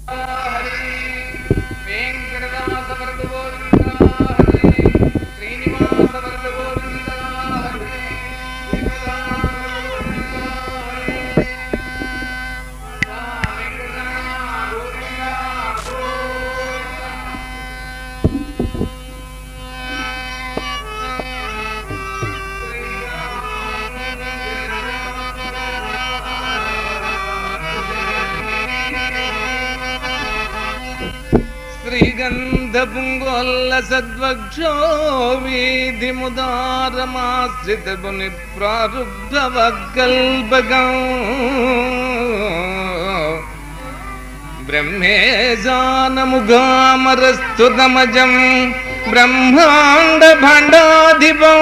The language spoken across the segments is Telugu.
శ్రీగంధపుంగోల్ల సద్వక్షో వీధిముదారమాశ్రిత ముని ప్రారుబ్ధవకల్పకం బ్రహ్మేజానముగామరస్తుతమజం బ్రహ్మాండ భండాధిపం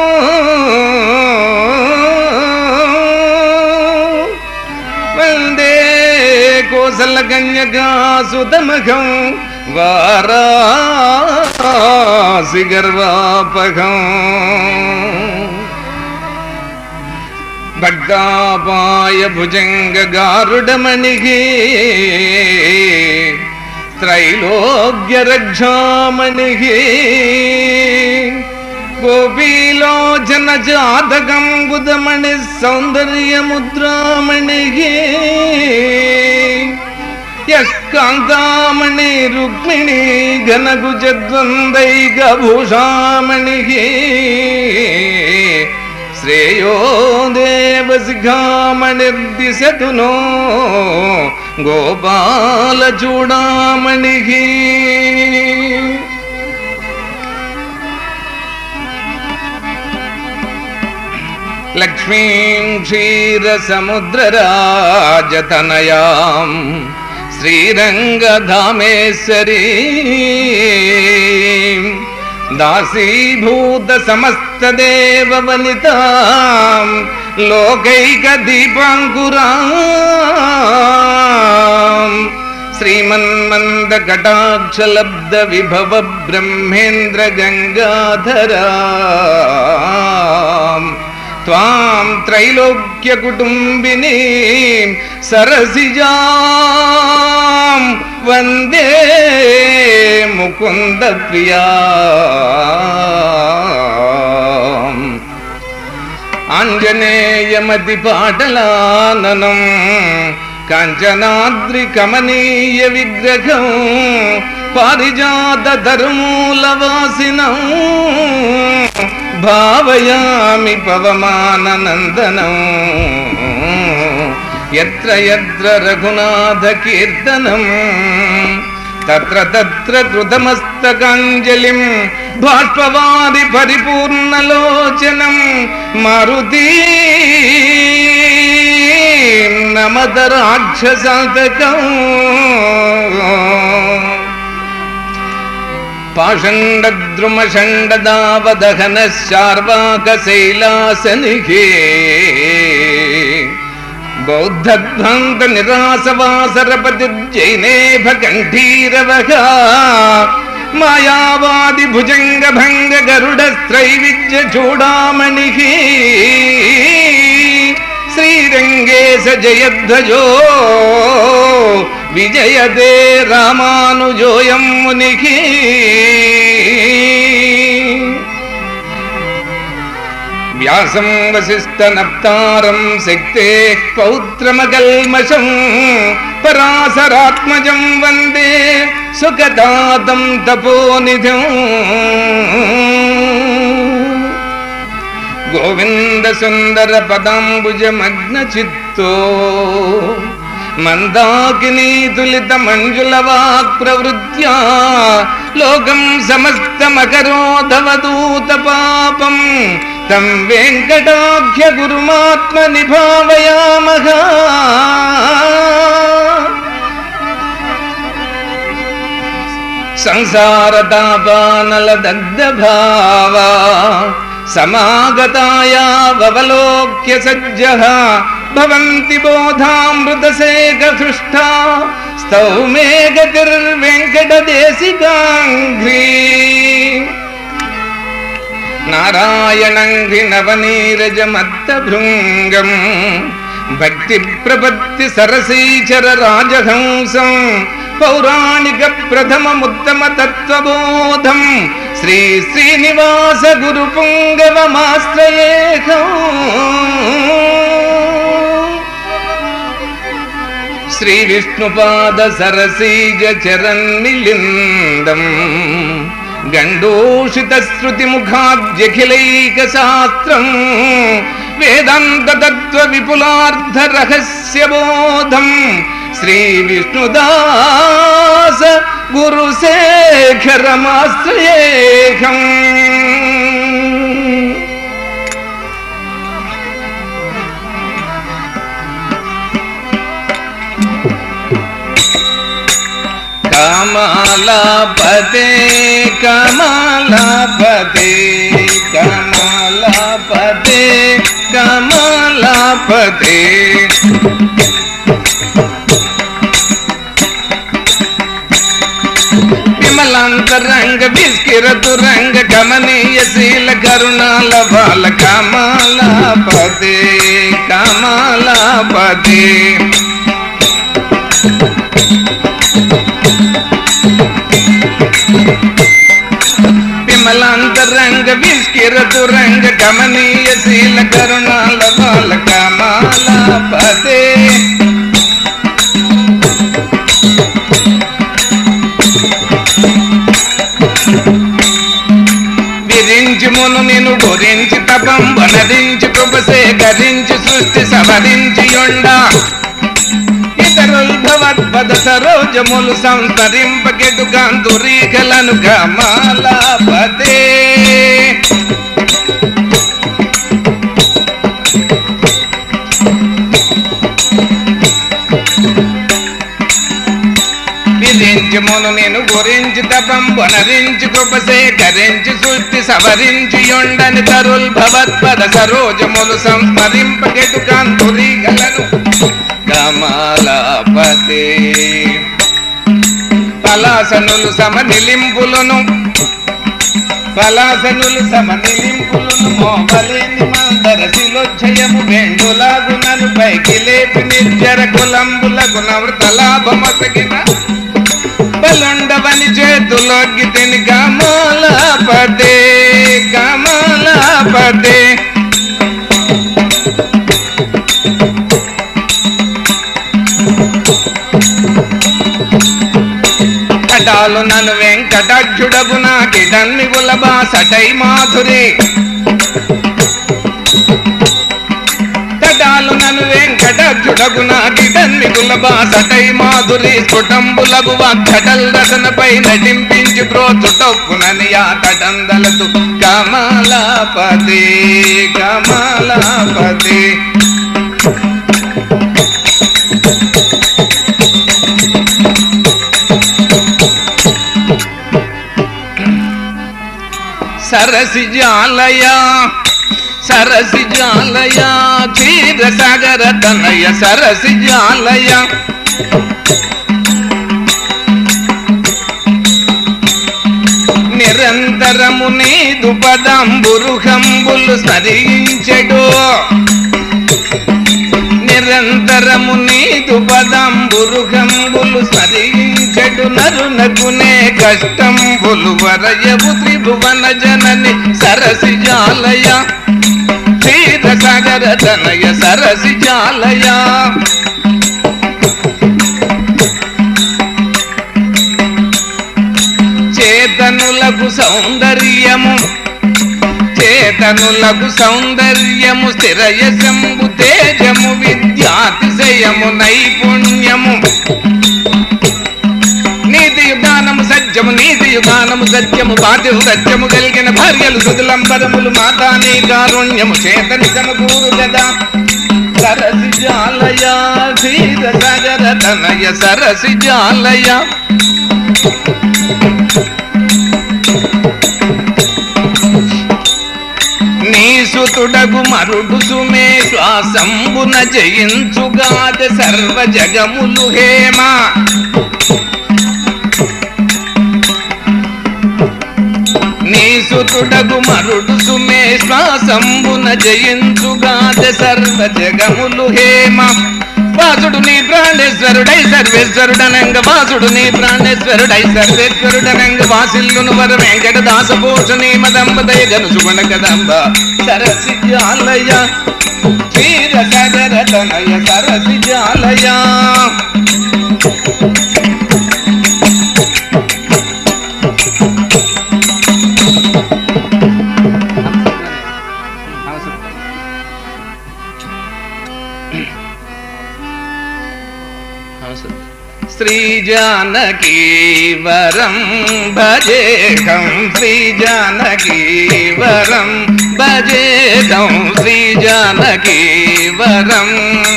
వందే కోసలకన్యకాసుతమఘం వారాసి గర్వాపకం భక్తాపాయ భుజంగ గారుడమణిగి త్రైలోక్య రక్షామణిగి గోపీలోచన జాతకం బుధమణి సౌందర్య ముద్రామణిగి యస్కాంతామణి రుక్మిణి ఘనగుజద్వందైక భూషామణిగి శ్రేయో దేవశిఖామణిర్దిశతు నో గోపాల చూడామణిగి లక్ష్మీం క్షీరసముద్రరాజతనయాం శ్రీరంగధామేశ్వరీ దాసీభూత సమస్తదేవ వనితా లోకైక దీపాంకురా శ్రీమన్మంద కటాక్షలబ్ద విభవ బ్రహ్మేంద్ర గంగాధరా త్వాం త్రైలోక్య కుటుంబిని సరసిజాం వందే ముకుంద ప్రియా ఆంజనేయమతి పాటలాననం కాంచనాద్రి కమనీయ విగ్రహం పారిజాత ధర్మూలవాసినం భావయామి పవమాననందనం ఎత్ర ఎత్ర రఘునాథ కీర్తనం తత్ర తత్ర కృతమస్తకాంజలిం బాష్పవాది పరిపూర్ణలోచనం మారుతి నమద రాక్షసాతకం పాషండద్రుమషండదావదహన శార్వాకశైలాసనిహే బౌద్ధధ్వంత నిరాసవాసరపతి జైనేభ కంఠీరవగా మాయావాది భుజంగ భంగ గరుడ త్రైవిద్య చూడామణి శ్రీరంగేశ జయధ్వజో విజయదే రామానుజోయం మునికి వ్యాసం వసిష్ఠనప్తారం శక్తే పౌత్రమకల్మషం పరాశరాత్మజం వందే సుఖదాతం తపోనిధిం గోవింద సుందర పదాంబుజమగ్న చిత్తో మందాకినీ తులిత మంజుల వాక్ ప్రవృత్యా లోకం సమస్తమకరోధవదూత పాపం తం వెంకటాఖ్య గురుమాత్మ నిభావయామహ సంసారతాపానల దగ్ధభావా సమాగతాయావలోక్య సజ్జ భవంతి బోధామృతసేకహృష్టా స్తౌమే గతిర్వెంకటదేశికాంఘ్రీ నారాయణంఘ్రి నవనీరజమత్తభృంగం భక్తి ప్రపత్తి సరసీచర రాజహంసం పౌరాణిక ప్రథమముత్తమ తత్వబోధం శ్రీ శ్రీనివాస గురు పుంగవమాశ్రయేహం శ్రీ విష్ణుపాద సరసీజ చరన్మిలిందం గండోషిత శృతి ముఖాద్యఖిలైక శాస్త్రం వేదాంత తత్వ విపులార్థ రహస్య బోధం శ్రీ విష్ణుదాస గురుశేఖరమాశ్రయేహం కమలపతే కమలపతే కమలపతే కమలపతే విమలాంతరంగ విస్కిరతు రంగ కమనీయ శీల కరుణాల బాల కమలపతే కమలపతే విమలాంతరంగ విస్కిరతు రంగ కమనీయ శీల కరుణాల బాల కమలపతే విరించి మును నిను గురించి తపం వనరించి కృప సేకరించి సృష్టి సవరించి యొండ ఇతరుల్ భవత్పద సరోజములు సంస్మరింపకెటు కాంతురీకలను కమాలపతే విరించి మును నేను గురించి తపం వనరించి కృప సేకరించి సృష్టి సవరించి యొండని తరుల్ భవత్పద సరోజములు సంస్మరింపకెటు కాంతురీకలను కమలపతే పలాసనులు సమనిలింపులను పలాసనులు సమనిలింపులను మోబలేని మందర శిలోచ్చయము వెండులాగునను పైకి లేపి నిర్జర కులంబులకు నవృత లాభమసగిన బలుండవని చేతులోకి తిని కమలపతే కమలపతే కటాలు నన్ను వెంకటాక్షుడగు నాకిడన్ని గులబా సటై మాధురి కటాలు నన్ను వెంకటాక్షుడగు నాకిడన్ని గులబా సటై మాధురి స్ఫుటంబులగు వాక్కటల్ రసనపై నటింపించి ప్రోచుటొక్కునని ఆ తటందలతు కమలాపతి కమలాపతి సరసి జాలయ సరసి జాలయ క్షీర సాగర తనయ సరసి జాలయ నిరంతరము నీదు పదంబురుహంబులు స్మరించెడు నిరంతరము నీదు పదంబురుహంబులు స్మరించెడు నరునకునే కష్టంబులు వరయవు త్రిభువన జనని సరసి జాలయ క్షీర సాగర తనయ సరసి జాలయ చేతనులకు సౌందర్యము చేతనులకు సౌందర్యము స్థిరయశంబు తేజము విద్యాతిశయము నైపుణ్యము నీతి యుగానము సత్యము నీతి యుగానము సత్యము బాధ్యము సత్యము కలిగిన భార్యలు సుతులంబరములు మాతాని కారుణ్యము చేతని సమకూరు గదా సరసి జాలయ ధీర సగర తనయ సరసి జాలయ నీ సుతుడగు మరుడు సుమే శ్వాసంబున జయించుగాద సర్వ జగములు హేమా నీ సుతుడగు మరుడు సుమే శ్వాసంబున జయించుగాద సర్వ జగములు హేమ వాసుడు నీ ప్రాణేశ్వరుడై సర్వేశ్వరుడనంగ వాసుడు నీ ప్రాణేశ్వరుడై సర్వేశ్వరుడనంగ వాసిల్లును వర వెంకట దాసపోషణి మదంబదయ గనుసుగుణ కదంబ సరసి జాలయ క్షీర సగర తనయ సరసి జాలయ శ్రీ జానకీ వరం భజేహం శ్రీ జానకీ వరం భజేహం శ్రీ జానకీ వరం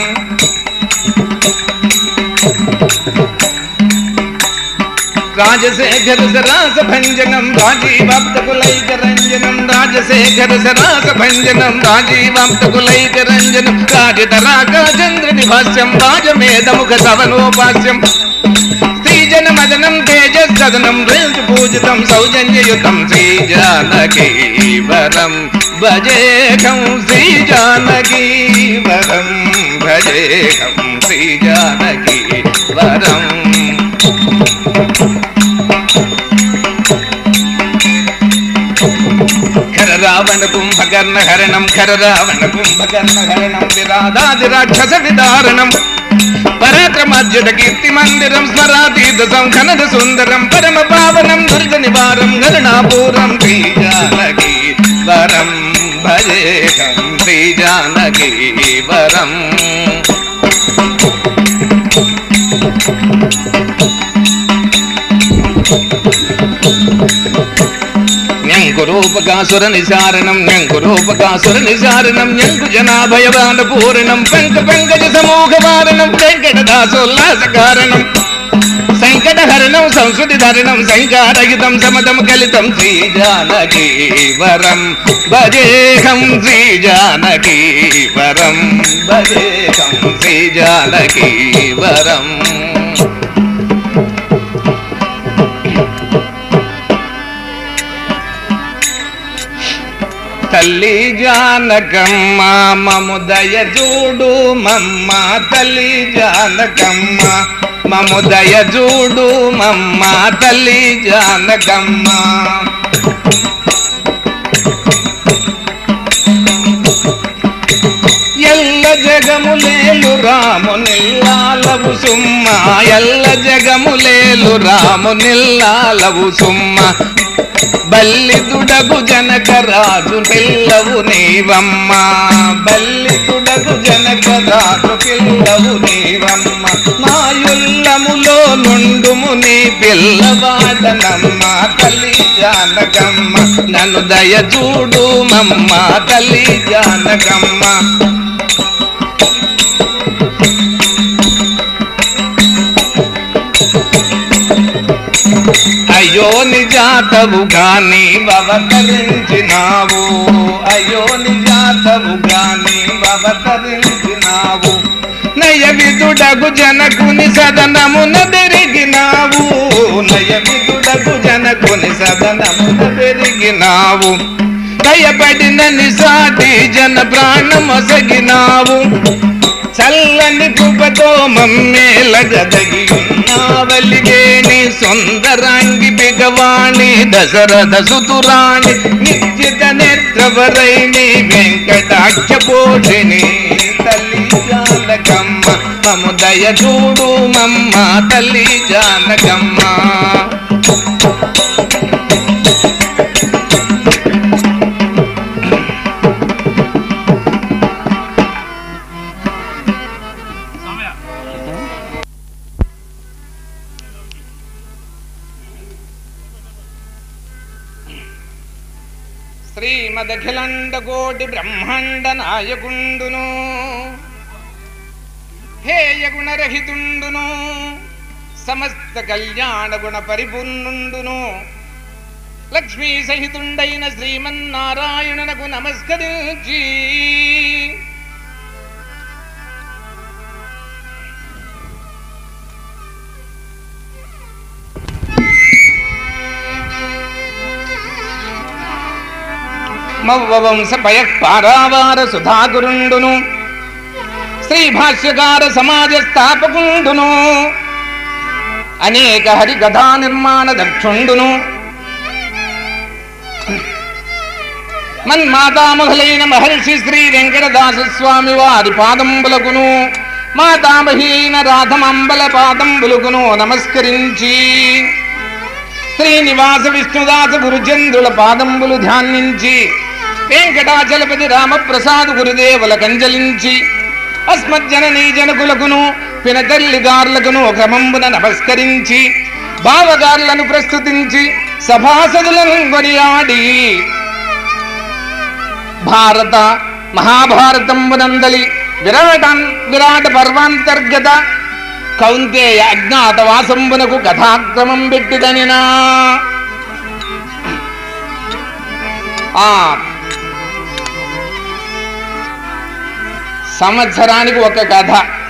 రాజశేఖర సరాస భంజనం రాజీవాప్తకులైక రంజనం రాజశేఖర సరాస భంజనం రాజీవాప్తకులైక రంజనం రాజతరాకాచంద్ర నిభాస్యం రాజమేధముఖ సవనోపాస్యం శ్రీజన మదనం తేజస్సదనం రేంజు పూజితం సౌజన్యయుతం శ్రీజానకీ వరం భజేహం శ్రీజానకీ వరం భజేహం శ్రీజానకీ వరం ఖర రావణ కుంభకర్ణ హరణం ఖర రావణ కుంభకర్ణ హరణం విరాధాది రాక్షస విదారణం పరాక్రమార్జుత కీర్తి మందిరం స్మరాతీత సంఖనద సుందరం పరమ పావనం దుర్గ నివారం గరుణాపూరం శ్రీ జానకీ వరం భజేహం శ్రీ జానకీ వరం న్యంకురూపకాసుర నిసారణం న్యంకురూపకాసుర నిసారణం న్యంకు జనాభయవాన పూరణం పంక పంకజ సమూహ వారణం వెంకటదాసోల్లాసకారణం సంకటహరణం సంస్కృతి ధరణం సంకారహితం సమతం కలితం శ్రీ జానకీ వరం భజేహం శ్రీ జానకీ వరం భజేహం శ్రీ జానకీ వరం తల్లి జానకమ్మ మముదయ చూడు మమ్మ తల్లి జానకమ్మ మముదయ చూడు మమ్మ తల్లి జానకమ్మ ఎల్ల జగములేలు రాము నిల్లాలవు సుమ్మ ఎల్ల జగములేలు రాము నిల్లాలవు సుమ్మ బల్లిదుడగు జనక రాజు పిల్లవు నీవమ్మ బల్లిదుడగు జనక రాజు పిల్లవు నీవమ్మ మాయుల్లములో నుండుము నీ పిల్లవాడనమ్మ తల్లి జానకమ్మ నన్ను దయ చూడు మమ్మ తల్లి జానకమ్మ అయ్యో నిజాతవు గాని అవతరించినావు అయ్యో నిజాతవు గాని అవతరించినావు నయ విదుడగు జనకుని సదనమున పెరిగినావు నయ విదుడగు జనకుని సదనమున పెరిగినావు భయపడిన నిసాటి జన ప్రాణమొసగినావు చల్లని కృపతో మమ్మేలగదగి ఉన్నావలివేణి సుందరాంగి బిగవాణి దశరథ సుతురాణి నిశ్చిత నేత్రవరైని వెంకటాక్ష పోషిణి తల్లి జానకమ్మ మము దయ చూడు మమ్మ తల్లి జానకమ్మ శ్రీమదఖిలండ కోటి బ్రహ్మాండ నాయకుండును హేయ గుణరహితుండును సమస్త కళ్యాణ గుణ పరిపూర్ణుండును లక్ష్మీ సహితుండైన శ్రీమన్నారాయణునకు నమస్కరించి మవ్వంశ పయ పారావార సుధాగురుండును శ్రీ భాష్యకార సమాజ స్థాపకుండును అనేక హరి కథా నిర్మాణ దక్షుండును మన్మాతామహులైన మహర్షి శ్రీ వెంకటదాస స్వామి వారి పాదంబులకును మాతామహీన రాధమంబల పాదంబులకును నమస్కరించి శ్రీనివాస విష్ణుదాస గురుచంద్రుల పాదంబులు ధ్యానించి వెంకటాచలపతి రామప్రసాద్ గురుదేవుల కంజలించి అస్మజ్జననీ జనకులకును పినతల్లిగారులకును క్రమంబున నమస్కరించి భావగారులను ప్రస్తుతించి సభాసదులను కొనియాడి భారత మహాభారతంబునందలి విరాట విరాట పర్వాంతర్గత కౌంతేయ అజ్ఞాతవాసంబునకు కథాక్రమం పెట్టిదనినా ఆ సంవత్సరానికి ఒక కథ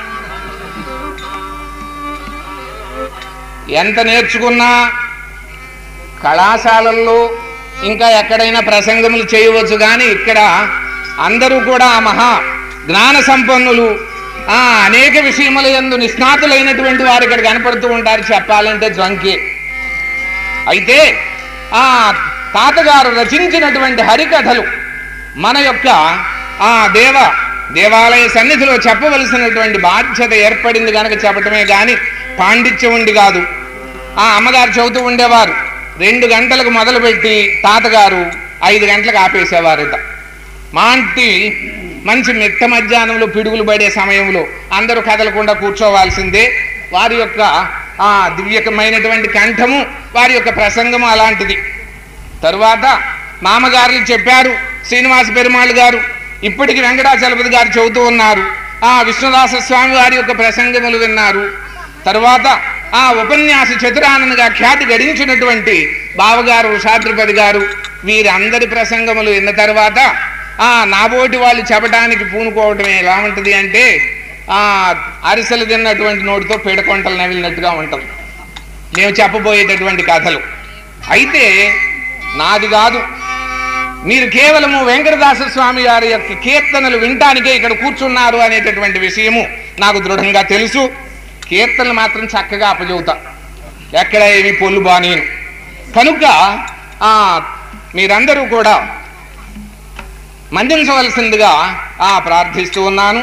ఎంత నేర్చుకున్నా కళాశాలల్లో ఇంకా ఎక్కడైనా ప్రసంగములు చేయవచ్చు కానీ ఇక్కడ అందరూ కూడా మహా జ్ఞాన సంపన్నులు ఆ అనేక విషయముల ఎందు నిష్ణాతులైనటువంటి వారు ఇక్కడ కనపడుతూ ఉంటారు చెప్పాలంటే జ్వంకి అయితే ఆ తాతగారు రచించినటువంటి హరికథలు మన యొక్క ఆ దేవ దేవాలయ సన్నిధిలో చెప్పవలసినటువంటి బాధ్యత ఏర్పడింది కనుక చెప్పటమే గాని పాండిత్యం ఉండి కాదు ఆ అమ్మగారు చెబుతూ ఉండేవారు రెండు గంటలకు మొదలుపెట్టి తాతగారు ఐదు గంటలకు ఆపేసేవారట మాంటి మంచి మిట్ట మధ్యాహ్నంలో పిడుగులు పడే సమయంలో అందరూ కదలకుండా కూర్చోవాల్సిందే వారి యొక్క ఆ దివ్యకమైనటువంటి కంఠము వారి యొక్క ప్రసంగము అలాంటిది తరువాత మామగారులు చెప్పారు శ్రీనివాస పెరుమాళ్ గారు ఇప్పటికి వెంకటాచలపతి గారు చెబుతూ ఉన్నారు ఆ విష్ణుదాస స్వామి వారి యొక్క ప్రసంగములు విన్నారు తరువాత ఆ ఉపన్యాస చతురానందగా ఖ్యాతి గడించినటువంటి బావగారు శాద్రిపతి గారు వీరందరి ప్రసంగములు విన్న తర్వాత ఆ నాబోటి వాళ్ళు చెప్పడానికి పూనుకోవటం ఎలా ఉంటుంది అంటే ఆ అరిసెలు తిన్నటువంటి నోటితో పీడకొంటలు నవిలినట్టుగా ఉంటుంది మేము చెప్పబోయేటటువంటి కథలు అయితే నాది కాదు మీరు కేవలము వెంకటదాస స్వామి గారి యొక్క కీర్తనలు వినటానికే ఇక్కడ కూర్చున్నారు అనేటటువంటి విషయము నాకు దృఢంగా తెలుసు కీర్తనలు మాత్రం చక్కగా అప్పచెబుతా ఎక్కడ ఏమి పొల్లు బానేను కనుక ఆ మీరందరూ కూడా మందించవలసిందిగా ఆ ప్రార్థిస్తూ ఉన్నాను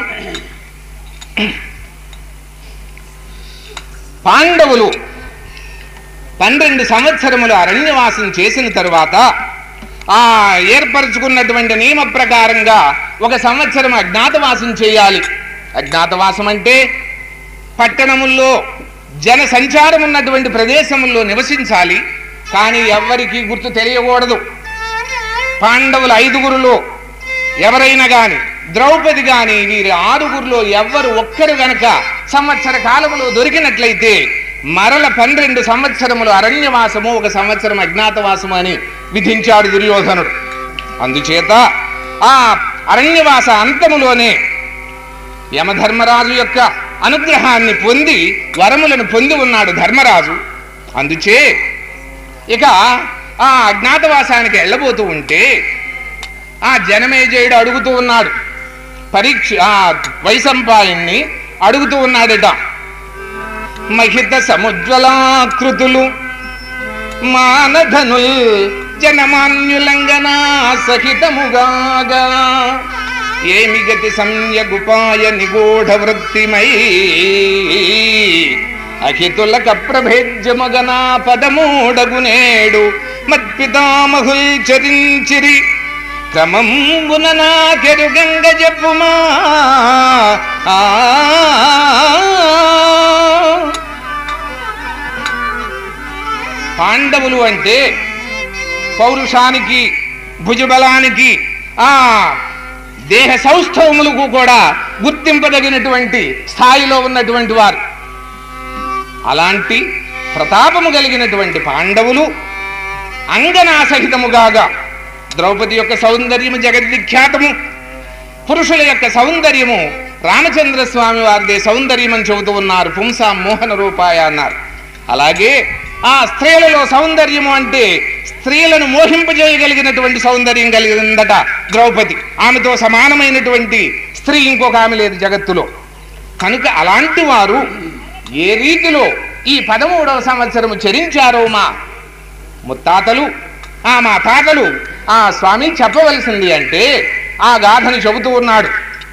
పాండవులు పన్నెండు సంవత్సరములు అరణ్యవాసం చేసిన తరువాత ఆ ఏర్పరచుకున్నటువంటి నియమ ప్రకారంగా ఒక సంవత్సరం అజ్ఞాతవాసం చేయాలి అజ్ఞాతవాసం అంటే పట్టణముల్లో జన సంచారం ఉన్నటువంటి ప్రదేశముల్లో నివసించాలి కానీ ఎవ్వరికీ గుర్తు తెలియకూడదు పాండవుల ఐదుగురులో ఎవరైనా గాని ద్రౌపది గాని వీరి ఆరుగురులో ఎవ్వరు ఒక్కరు గనక సంవత్సర కాలములో దొరికినట్లయితే మరల పన్నెండు సంవత్సరములు అరణ్యవాసము ఒక సంవత్సరం అజ్ఞాతవాసము అని విధించాడు దుర్యోధనుడు అందుచేత ఆ అరణ్యవాస అంతములోనే యమధర్మరాజు యొక్క అనుగ్రహాన్ని పొంది వరములను పొంది ఉన్నాడు ధర్మరాజు అందుచే ఇక ఆ అజ్ఞాతవాసానికి వెళ్ళబోతూ ఉంటే ఆ జనమేజయుడు అడుగుతూ ఉన్నాడు పరీక్ష ఆ వైసంపాయన్ని అడుగుతూ ఉన్నాడట మహిత సముజ్వలాకృతులు మానధనుల్ జనమాన్యులంగనా సహితముగాగా ఏమి గతి సంయగుపాయ నిగూఢ వృత్తిమై అహితులక ప్రభేద్యమగనా పదమూడగునేడు మత్పితామహుల్ చరించిరి క్రమంబున నాకెరుగంగ చెప్పుమా ఆ పాండవులు అంటే పౌరుషానికి భుజబలానికి ఆ దేహ సౌష్ఠవములకు కూడా గుర్తింపదగినటువంటి స్థాయిలో ఉన్నటువంటి వారు అలాంటి ప్రతాపము కలిగినటువంటి పాండవులు అంగనాసహితముగాగా ద్రౌపది యొక్క సౌందర్యము జగద్విఖ్యాతము పురుషుల యొక్క సౌందర్యము రామచంద్ర స్వామి వారిదే సౌందర్యం అని చెబుతూ ఉన్నారు పుంసా మోహన రూపాయ అన్నారు అలాగే ఆ స్త్రీలలో సౌందర్యము అంటే స్త్రీలను మోహింపజేయగలిగినటువంటి సౌందర్యం కలిగిందట ద్రౌపది ఆమెతో సమానమైనటువంటి స్త్రీ ఇంకొక ఆమె లేదు జగత్తులో కనుక అలాంటి వారు ఏ రీతిలో ఈ పదమూడవ సంవత్సరము చరించారో మా ముత్తాతలు ఆ మా తాతలు ఆ స్వామి చెప్పవలసింది అంటే ఆ గాథను చెబుతూ ఉన్నాడు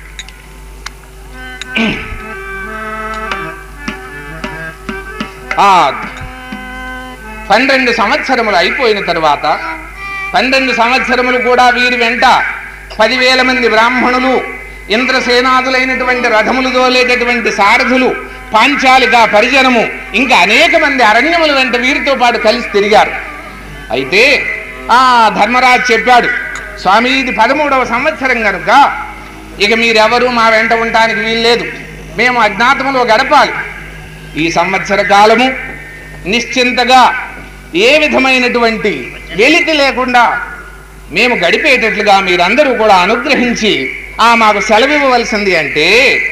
ఆ పన్నెండు సంవత్సరములు అయిపోయిన తరువాత పన్నెండు సంవత్సరములు కూడా వీరి వెంట పదివేల మంది బ్రాహ్మణులు ఇంద్రసేనాదులైనటువంటి రథములు దోలేటటువంటి సారథులు పాంచాలిక పరిజనము ఇంకా అనేక మంది అరణ్యముల వెంట వీరితో పాటు కలిసి తిరిగారు అయితే ఆ ధర్మరాజు చెప్పాడు స్వామి ఇది పదమూడవ సంవత్సరం కనుక ఇక మీరెవరు మా వెంట ఉండటానికి వీల్లేదు మేము అజ్ఞాతములో గడపాలి ఈ సంవత్సర కాలము నిశ్చింతగా ఏ విధమైనటువంటి వెలితి లేకుండా మేము గడిపేటట్లుగా మీరందరూ కూడా అనుగ్రహించి ఆ మాకు సెలవివ్వవలసింది అంటే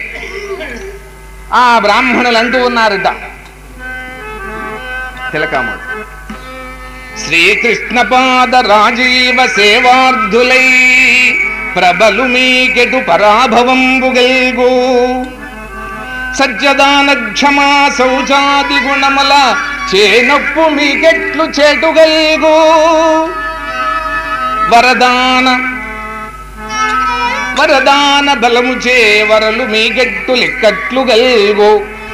ఆ బ్రాహ్మణులు అంటూ ఉన్నారట తిలకాముడు శ్రీకృష్ణ పాద రాజీవ సేవార్థులై ప్రబలు మీకెటు పరాభవంబు గల్గు సజ్జదాన క్షమా శౌచాది గుణముల చేనొప్పు మీకెట్లు చేటుగల్గు వరదాన వరదాన బలము చే వరలు మీకెట్టు లెక్కట్లు గల్గు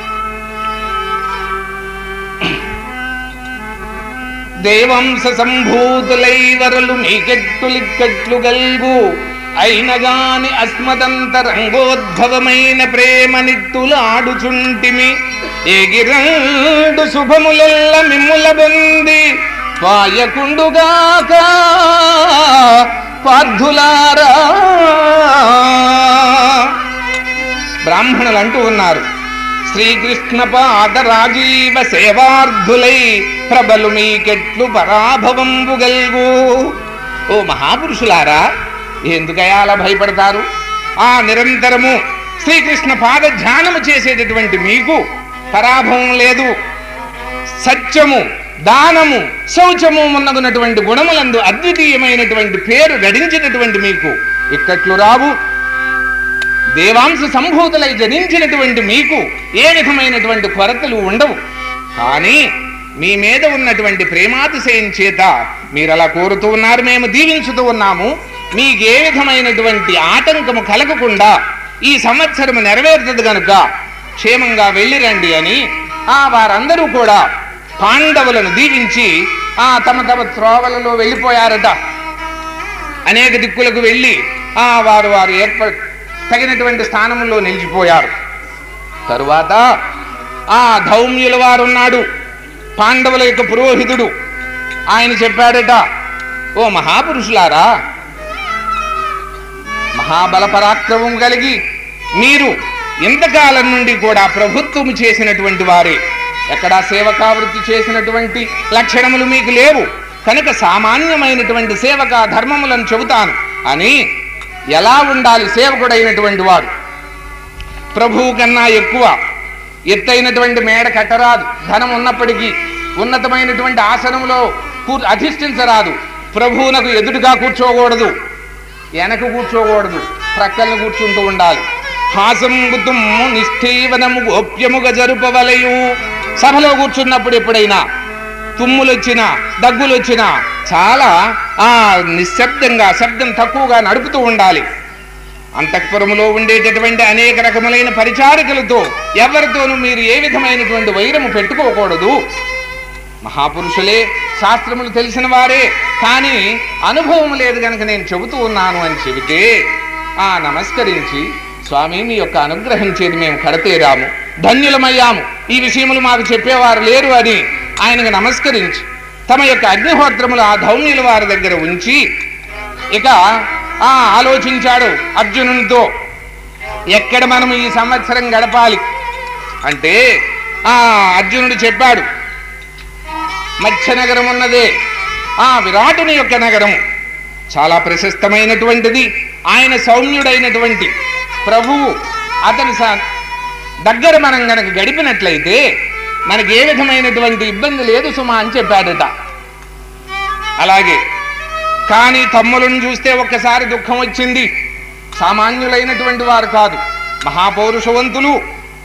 దేవంశ సంభూతులై వరలు మీకెట్టు లిక్కట్లు గల్గు అయినగాని అస్మదంతరంగోద్భవమైన ప్రేమ నిట్టులు ఆడుచుంటిమి ఎగిరండు శుభములెల్ల మిమ్ముల బొంది పాయకుండుగాక పార్థులారా బ్రాహ్మణులు అంటూ ఉన్నారు శ్రీకృష్ణ పాద రాజీవ సేవార్థులై ప్రబలు మీకెట్లు పరాభవంబు గల్గు ఓ మహాపురుషులారా ఎందుకయ్యా అలా భయపడతారు ఆ నిరంతరము శ్రీకృష్ణ పాద ధ్యానము చేసేటటువంటి మీకు పరాభవం లేదు సత్యము దానము శౌచము ఉన్నగున్నటువంటి గుణములందు అద్వితీయమైనటువంటి పేరు గడించినటువంటి మీకు ఇక్కట్లు రావు దేవాంశ సంభూతులై జనించినటువంటి మీకు ఏ విధమైనటువంటి కొరతలు ఉండవు కానీ మీ మీద ఉన్నటువంటి ప్రేమాతిశయం చేత మీరు అలా కోరుతూ ఉన్నారు మేము దీవించుతూ ఉన్నాము మీకు ఏ విధమైనటువంటి ఆటంకము కలగకుండా ఈ సంవత్సరము నెరవేరుతుంది గనుక క్షేమంగా వెళ్ళిరండి అని ఆ వారందరూ కూడా పాండవులను దీవించి ఆ తమ తమ త్రోవలలో వెళ్ళిపోయారట అనేక దిక్కులకు వెళ్ళి ఆ వారు వారు ఏర్ప తగినటువంటి స్థానంలో నిలిచిపోయారు తరువాత ఆ ధౌమ్యుల వారున్నాడు పాండవుల యొక్క పురోహితుడు ఆయన చెప్పాడట ఓ మహాపురుషులారా మహాబల పరాక్రమం కలిగి మీరు ఇంతకాలం నుండి కూడా ప్రభుత్వం చేసినటువంటి వారే ఎక్కడా సేవకావృత్తి చేసినటువంటి లక్షణములు మీకు లేవు కనుక సామాన్యమైనటువంటి సేవక ధర్మములను చెబుతాను అని ఎలా ఉండాలి సేవకుడైనటువంటి వాడు ప్రభువు కన్నా ఎక్కువ ఎత్తైనటువంటి మేడ కట్టరాదు ధనం ఉన్నప్పటికీ ఉన్నతమైనటువంటి ఆసనంలో కూ అధిష్ఠించరాదు ప్రభువునకు ఎదురుగా కూర్చోకూడదు వెనక కూర్చోకూడదు ప్రక్కలను కూర్చుంటూ ఉండాలి హాసంబుతుమ్ము నిష్ఠీవనము గోప్యముగా జరుపవలయు సభలో కూర్చున్నప్పుడు ఎప్పుడైనా తుమ్ములు వచ్చినా దగ్గులు వచ్చినా చాలా ఆ నిశ్శబ్దంగా శబ్దం తక్కువగా నడుపుతూ ఉండాలి అంతఃపురములో ఉండేటటువంటి అనేక రకములైన పరిచారికలతో ఎవరితోనూ మీరు ఏ విధమైనటువంటి వైరము పెట్టుకోకూడదు మహాపురుషులే శాస్త్రములు తెలిసిన వారే కానీ అనుభవం లేదు కనుక నేను చెబుతూ ఉన్నాను అని చెబితే ఆ నమస్కరించి స్వామి మీ యొక్క అనుగ్రహం చేతి మేము కడతేరాము ధన్యులమయ్యాము ఈ విషయములు మాకు చెప్పేవారు లేరు అని ఆయనకు నమస్కరించి తమ యొక్క అగ్నిహోత్రములు ఆ ధౌమ్యుల వారి దగ్గర ఉంచి ఇక ఆ ఆలోచించాడు అర్జునునితో ఎక్కడ మనం ఈ సంవత్సరం గడపాలి అంటే ఆ అర్జునుడు చెప్పాడు మత్స్య నగరం ఉన్నదే ఆ విరాటుని యొక్క నగరం చాలా ప్రశస్తమైనటువంటిది ఆయన సౌమ్యుడైనటువంటి ప్రభువు అతని స- దగ్గర మనం గనక గడిపినట్లయితే మనకి ఏ విధమైనటువంటి ఇబ్బంది లేదు సుమా అని చెప్పాడట అలాగే కానీ తమ్ములను చూస్తే ఒక్కసారి దుఃఖం వచ్చింది సామాన్యులైనటువంటి వారు కాదు మహాపౌరుషవంతులు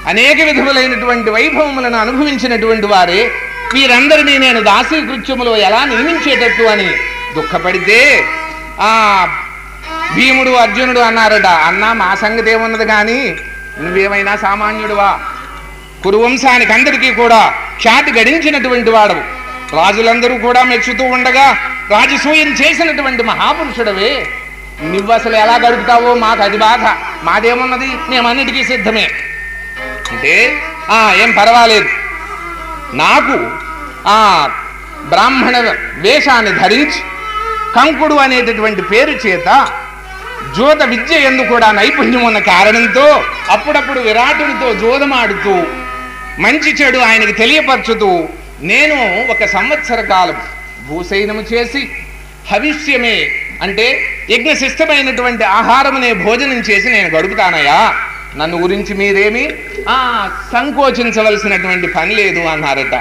అనేక విధములైనటువంటి వైభవములను అనుభవించినటువంటి వారే వీరందరినీ నేను దాసీకృత్యములో ఎలా నియమించేటట్టు అని దుఃఖపడితే ఆ భీముడు అర్జునుడు అన్నారట అన్నా మా సంగతి ఏమున్నది కానీ నువ్వేమైనా సామాన్యుడువా కురువంశానికి అందరికీ కూడా ఖ్యాతి గడించినటువంటి వాడవు రాజులందరూ కూడా మెచ్చుతూ ఉండగా రాజసూయం చేసినటువంటి మహాపురుషుడవే నువ్వు అసలు ఎలా గడుపుతావో మాకు అది బాధ మాదేమున్నది మేమన్నిటికీ సిద్ధమే అంటే ఆ ఏం పర్వాలేదు నాకు ఆ బ్రాహ్మణ వేషాన్ని ధరించి కంకుడు అనేటటువంటి పేరు చేత జోద విద్య ఎందు కూడా నైపుణ్యం ఉన్న కారణంతో అప్పుడప్పుడు విరాటుడితో జోదమాడుతూ మంచి చెడు ఆయనకి తెలియపరచుతూ నేను ఒక సంవత్సర కాలం భూసైనము చేసి హవిష్యమే అంటే యజ్ఞశిష్టమైనటువంటి ఆహారమునే భోజనం చేసి నేను గడుపుతానయ్యా నన్ను గురించి మీరేమి ఆ సంకోచించవలసినటువంటి పని లేదు అన్నారట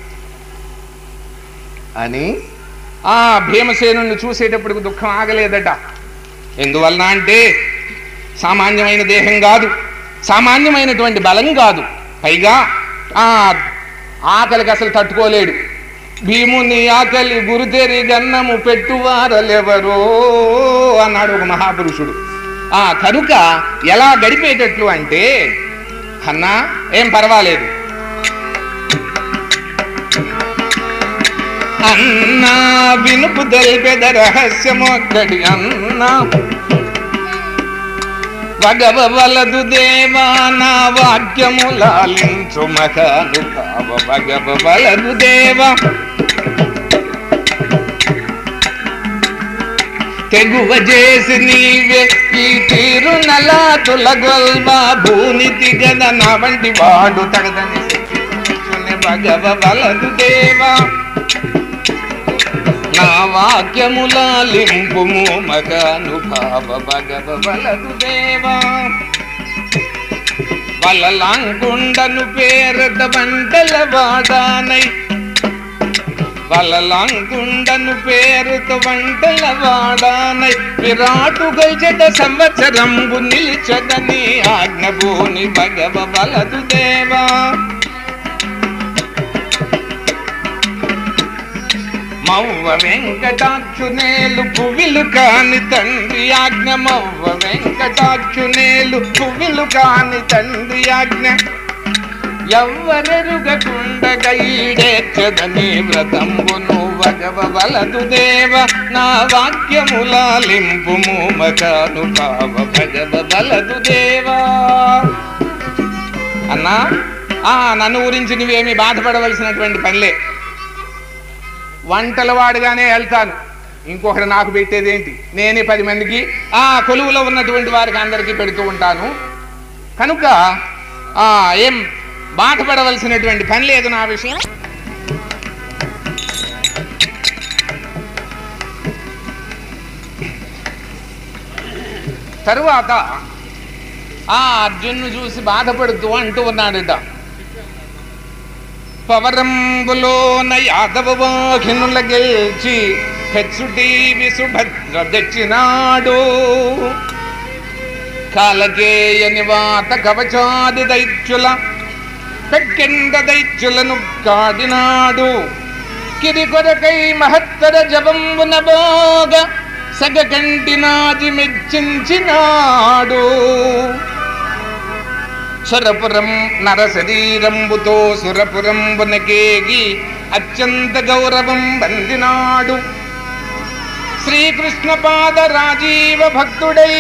అని ఆ భీమసేనుణ్ణి చూసేటప్పటికి దుఃఖం ఆగలేదట ఎందువలన అంటే సామాన్యమైన దేహం కాదు సామాన్యమైనటువంటి బలం కాదు పైగా ఆ ఆకలికి అసలు తట్టుకోలేడు భీముని ఆకలి గురుతెరి గన్నము పెట్టువారలెవరో అన్నాడు ఒక మహాపురుషుడు ఆ కనుక ఎలా గడిపేటట్లు అంటే అన్నా ఏం పర్వాలేదు అన్నా వినుపు తెలిపెద రహస్యమొక్కడి అన్నా భగవలదు దేవా నా వాక్యము లాలించు మకాను భావ భగవలదు దేవా తెగువ చేసి నీవే ఈ తీరు నలా తులగొల్వా భూనితి గద నా వంటి వాడు తగదని భగవ వలదు దేవా నా వాక్యములాలింపుము మగానుభావ భగవ వలదు దేవా వలలాంగుండను పేరట వంటల వాడానై వలలాంగుండను పేరుతో వంటల వాడానై విరాటు గల్చెట సంవత్సరంబు నిలిచదని ఆజ్ఞభూని భగవ వలదు దేవా మవ్వ వెంకటాక్షునేలు పువ్విలు కాని తండ్రి ఆజ్ఞ మవ్వ వెంకటాక్షునేలు పువ్విలు కాని తండ్రి ఆజ్ఞ ఎవ్వరెరుగకుండగీడేచ్చదని వ్రతంబును వగవ వలదు దేవ నా వాక్యములాలింపుము మకాను భావ భగవ వలదు దేవా అన్నా ఆ నన్ను గురించి నువ్వేమీ బాధపడవలసినటువంటి పనిలే వంటల వాడుగానే వెళ్తాను ఇంకొకటి నాకు పెట్టేదేంటి నేనే పది మందికి ఆ కొలువులో ఉన్నటువంటి వారికి అందరికీ పెడుతూ ఉంటాను కనుక ఆ ఏం బాధపడవలసినటువంటి పని లేదు నా విషయం తరువాత ఆ అర్జున్ను చూసి బాధపడుతూ అంటూ ఉన్నాడట పవరంబులోన యాదవ వాహినుల గెలిచి హెచ్చుటీవి సుభద్ర తెచ్చినాడు కాలకేయని వాత కవచాది దైత్యుల పెక్కెండ దైత్యులను కాడినాడు కిరి కొరకై మహత్తర జపంబున భోగ సగకంటినాది మెచ్చించినాడు సురపురం నరశరీరంబుతో సురపురంబునకేగి అత్యంత గౌరవం బందినాడు శ్రీకృష్ణ పాద రాజీవ భక్తుడై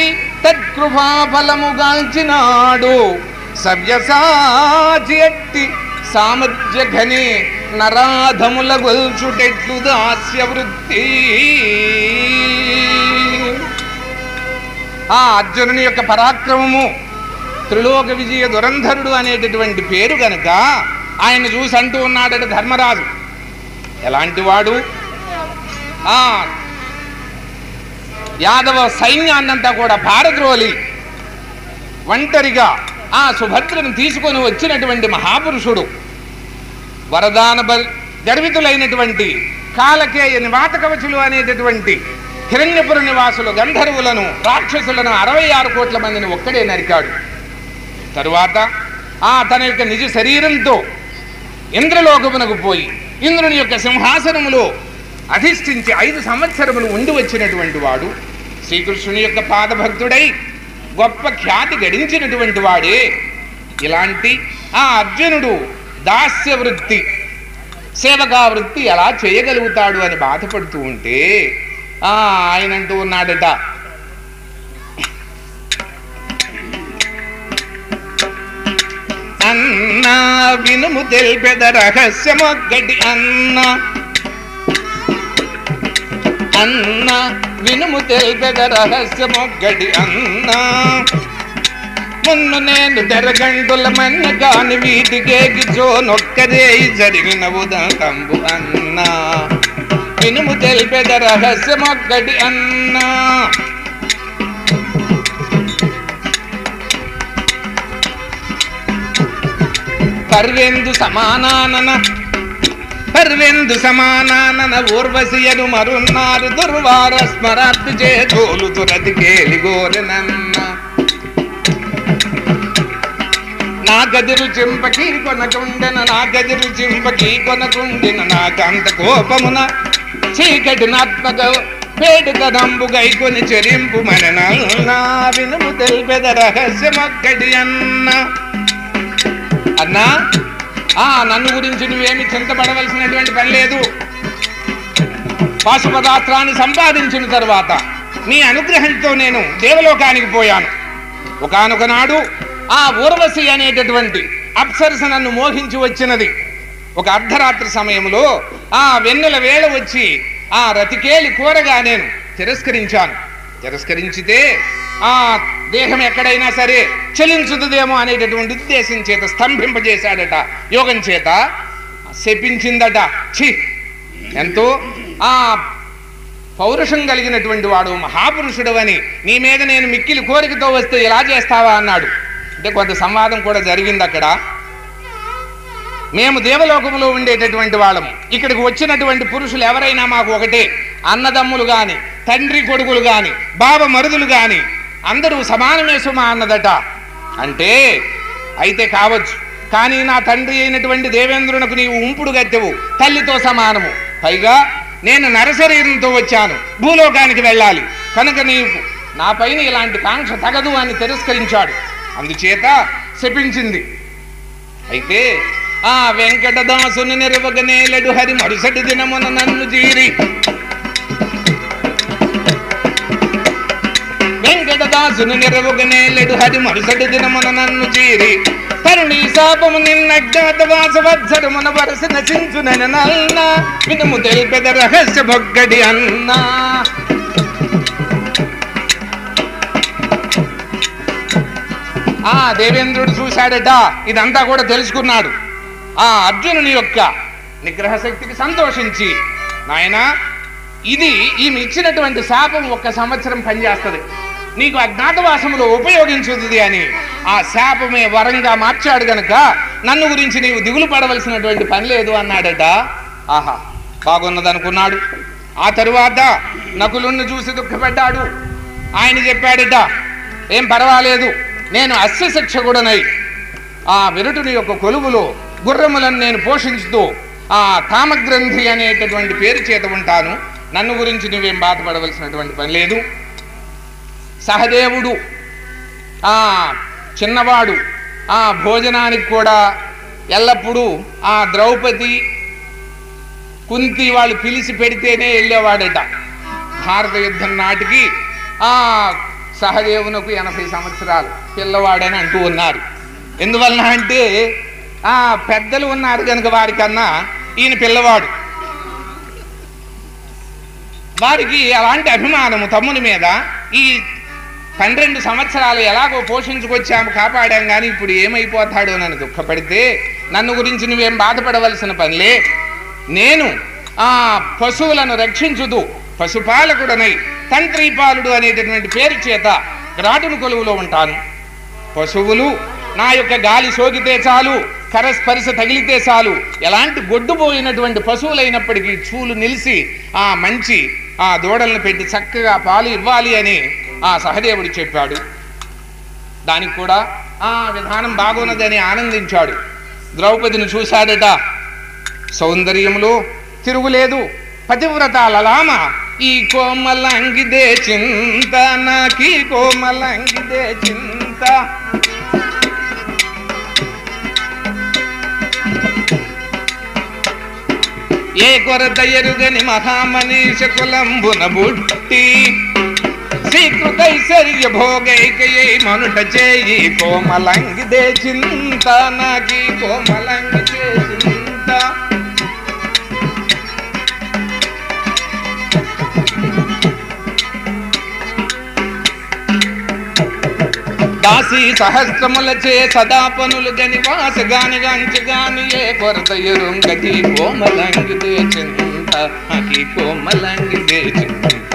తత్కృపాఫలముగాల్చినాడు సవ్యసాచి ఎట్టి సామర్థ్య ఘని నరాధముల గొల్చుటెట్లు దాస్య వృత్తి ఆ అర్జునుని యొక్క పరాక్రమము త్రిలోక విజయ దురంధరుడు అనేటటువంటి పేరు గనుక ఆయన చూసి అంటూ ఉన్నాడట ధర్మరాజు ఎలాంటి వాడు ఆ యాదవ సైన్యాన్నంతా కూడా పారద్రోలి ఒంటరిగా ఆ సుభద్రను తీసుకొని వచ్చినటువంటి మహాపురుషుడు వరదాన బల్- గర్వితులైనటువంటి కాలకేయ నివాత కవచులు అనేటటువంటి హిరణ్యపుర నివాసులు గంధర్వులను రాక్షసులను అరవై ఆరు కోట్ల మందిని ఒక్కడే నరికాడు తరువాత ఆ తన యొక్క నిజ శరీరంతో ఇంద్రలోకమునకు పోయి ఇంద్రుని యొక్క సింహాసనములో అధిష్ఠించి ఐదు సంవత్సరములు ఉండి వచ్చినటువంటి వాడు శ్రీకృష్ణుని యొక్క పాదభక్తుడై గొప్ప ఖ్యాతి గడించినటువంటి వాడే ఇలాంటి ఆ అర్జునుడు దాస్య వృత్తి సేవకా వృత్తి ఎలా చేయగలుగుతాడు అని బాధపడుతూ ఉంటే ఆ ఆయన అంటూ ఉన్నాడట అన్నా వినుము తెలిపెద రహస్యమొక్కటి అన్నా అన్నా వినుము తెలిపెద రహస్యమొక్కటి అన్నా మున్ను నేను తెరగంటుల మన్న కాని వీటికేకి జోనొక్కదే జరిగిన ఉదంతంబు అన్నా వినుము తెలిపెద రహస్యమొక్కటి అన్నా పర్వెందు సమానానన పర్వెందు సమానానన ఊర్వశియను మరున్నారు దుర్వార స్మరార్థి చేతోలు తురతి కేలిగోరనన్న నా గదిరు చింపకి కొనకుండెన నా గదిరు చింపకి కొనకుండెన నాకంత కోపమున చీకటి నాత్మక పేడుక నంబు గైకొని చెరింపు మన వినుము తెలిపెద రహస్యమొక్కటి అన్నా అన్నా ఆ నన్ను గురించి నువ్వేమి చింతపడవలసినటువంటి పని లేదు పాశుపదాస్త్రాన్ని సంపాదించిన తర్వాత నీ అనుగ్రహంతో నేను దేవలోకానికి పోయాను ఒకనొక నాడు ఆ ఊర్వశి అనేటటువంటి అప్సరస నన్ను మోహించి వచ్చినది ఒక అర్ధరాత్రి సమయంలో ఆ వెన్నెల వేళ వచ్చి ఆ రతికేలి కూరగా నేను తిరస్కరించాను తిరస్కరించితే ఆ దేహం ఎక్కడైనా సరే చలించుతుందేమో అనేటటువంటి ఉద్దేశం చేత స్తంభింపజేశాడట యోగం చేత శపించిందట ఛీ ఎంతో ఆ పౌరుషం కలిగినటువంటి వాడు మహాపురుషుడు అని నీ మీద నేను మిక్కిలి కోరికతో వస్తే ఇలా చేస్తావా అన్నాడు అంటే కొంత సంవాదం కూడా జరిగింది అక్కడ మేము దేవలోకంలో ఉండేటటువంటి వాళ్ళము ఇక్కడికి వచ్చినటువంటి పురుషులు ఎవరైనా మాకు ఒకటే అన్నదమ్ములు గాని తండ్రి కొడుకులు గాని బావ మరుదులు గాని అందరూ సమానమే సుమా అన్నదట అంటే అయితే కావచ్చు కానీ నా తండ్రి అయినటువంటి దేవేంద్రునకు నీవు ఉంపుడు గత్తెవు తల్లితో సమానము పైగా నేను నరశరీరంతో వచ్చాను భూలోకానికి వెళ్ళాలి కనుక నీవు నా పైన ఇలాంటి కాంక్ష తగదు అని తిరస్కరించాడు అందుచేత శపించింది అయితే ఆ వెంకటదాసుని నెరవగనేలడు హరి మరుసటి దినమున నన్ను జీరి వెంకటదాసుని నెరవగనేలడు హరి మరుసటి దినమున నన్ను జీరి తరుణి శాపము నిన్నజ్ఞాతవాస వత్సరమున వరస నశించునని నల్న వినుము తెలిపెద రహస్య బొగ్గడి అన్నా ఆ దేవేంద్రుడు చూశాడట ఇదంతా కూడా తెలుసుకున్నాడు ఆ అర్జునుని యొక్క నిగ్రహ శక్తికి సంతోషించి నాయన ఇది ఈమె ఇచ్చినటువంటి శాపం ఒక్క సంవత్సరం పనిచేస్తుంది నీకు అజ్ఞాతవాసములో ఉపయోగించుతుంది అని ఆ శాపమే వరంగా మార్చాడు గనక నన్ను గురించి నీవు దిగులు పడవలసినటువంటి పని లేదు అన్నాడట ఆహా బాగున్నదనుకున్నాడు ఆ తరువాత నకులుణ్ణి చూసి దుఃఖపడ్డాడు ఆయన చెప్పాడట ఏం పర్వాలేదు నేను అస్య శిక్షకుడనై ఆ విరుటుని యొక్క కొలువులో గుర్రములను నేను పోషించుతూ ఆ కామగ్రంథి అనేటటువంటి పేరు చేత ఉంటాను నన్ను గురించి నువ్వేం బాధపడవలసినటువంటి పని లేదు సహదేవుడు ఆ చిన్నవాడు ఆ భోజనానికి కూడా ఎల్లప్పుడూ ఆ ద్రౌపది కుంతి వాళ్ళు పిలిచి పెడితేనే వెళ్ళేవాడట భారత యుద్ధం నాటికి ఆ సహదేవునకు ఎనభై సంవత్సరాలు పిల్లవాడని అంటూ ఉన్నారు ఎందువలన అంటే ఆ పెద్దలు ఉన్నారు కనుక వారికన్నా ఈయన పిల్లవాడు వారికి అలాంటి అభిమానము తమ్ముని మీద ఈ పన్నెండు సంవత్సరాలు ఎలాగో పోషించుకొచ్చాము కాపాడాం కానీ ఇప్పుడు ఏమైపోతాడో నన్ను దుఃఖపడితే నన్ను గురించి నువ్వేం బాధపడవలసిన పనిలే నేను ఆ పశువులను రక్షించుతూ పశుపాలకుడనై తంత్రీపాలుడు అనేటటువంటి పేరు చేత గ్రాటును కొలువులో ఉంటాను పశువులు నా యొక్క గాలి సోకితే చాలు కరస్పరిశ తగిలితే చాలు ఎలాంటి గొడ్డుపోయినటువంటి పశువులైనప్పటికీ చూలు నిలిచి ఆ మంచి ఆ దూడలను పెట్టి చక్కగా పాలు ఇవ్వాలి అని ఆ సహదేవుడు చెప్పాడు దానికి కూడా ఆ విధానం బాగున్నదని ఆనందించాడు ద్రౌపదిని చూశాడట సౌందర్యంలో తిరుగులేదు పతివ్రత లలామ ఈ కోమలంగిదే చింత నాకీ కోమలంగిదే చింత ఏ కొరత ఎరుగని మహామనీష కులంబున బుట్టి శ్రీకృతైశ్వర్య భోగైకయై మనుట చేయి కోమలంగిదే చింత నాకీ కోమలంగిదే చింత దాసి సహస్రములచే సదా పనులు గని వాస గాని గాంచి గాని ఏ కొరత ఎరుంగకి కోమలంగిదే చింత నాకీ కోమలంగిదే చింత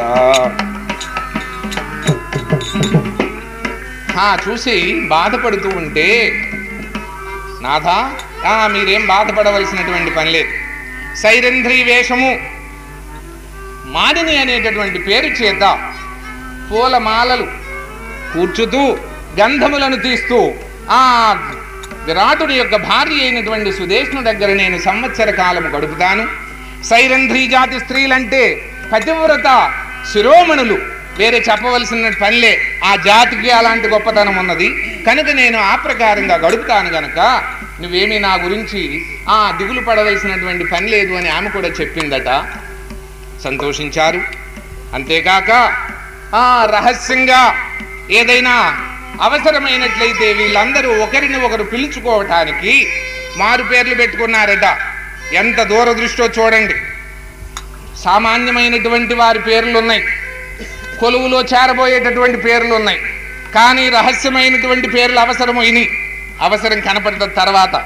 ఆ చూసి బాధపడుతూ ఉంటే నాథ ఆ మీరేం బాధపడవలసినటువంటి పని లేదు సైరంధ్రి వేషము మాదిని అనేటటువంటి పేరు చేత పూలమాలలు కూర్చుతూ గంధములను తీస్తూ ఆ విరాటుడి యొక్క భార్య అయినటువంటి సుదేష్ను దగ్గర నేను సంవత్సర కాలము గడుపుతాను సైరంధ్రి జాతి స్త్రీలంటే పతివ్రత శిరోమణులు వేరే చెప్పవలసిన పనిలే ఆ జాతికి అలాంటి గొప్పతనం ఉన్నది కనుక నేను ఆ ప్రకారంగా గడుపుతాను గనక నువ్వేమీ నా గురించి ఆ దిగులు పడవలసినటువంటి పని లేదు అని ఆమె కూడా చెప్పిందట సంతోషించారు అంతేకాక ఆ రహస్యంగా ఏదైనా అవసరమైనట్లయితే వీళ్ళందరూ ఒకరిని ఒకరు పిలుచుకోవటానికి మారు పేర్లు పెట్టుకున్నారట ఎంత దూరదృష్టో చూడండి సామాన్యమైనటువంటి వారి పేర్లు ఉన్నాయి కొలువులో చేరబోయేటటువంటి పేర్లు ఉన్నాయి కానీ రహస్యమైనటువంటి పేర్లు అవసరమైనవి అవసరం కనపడిన తర్వాత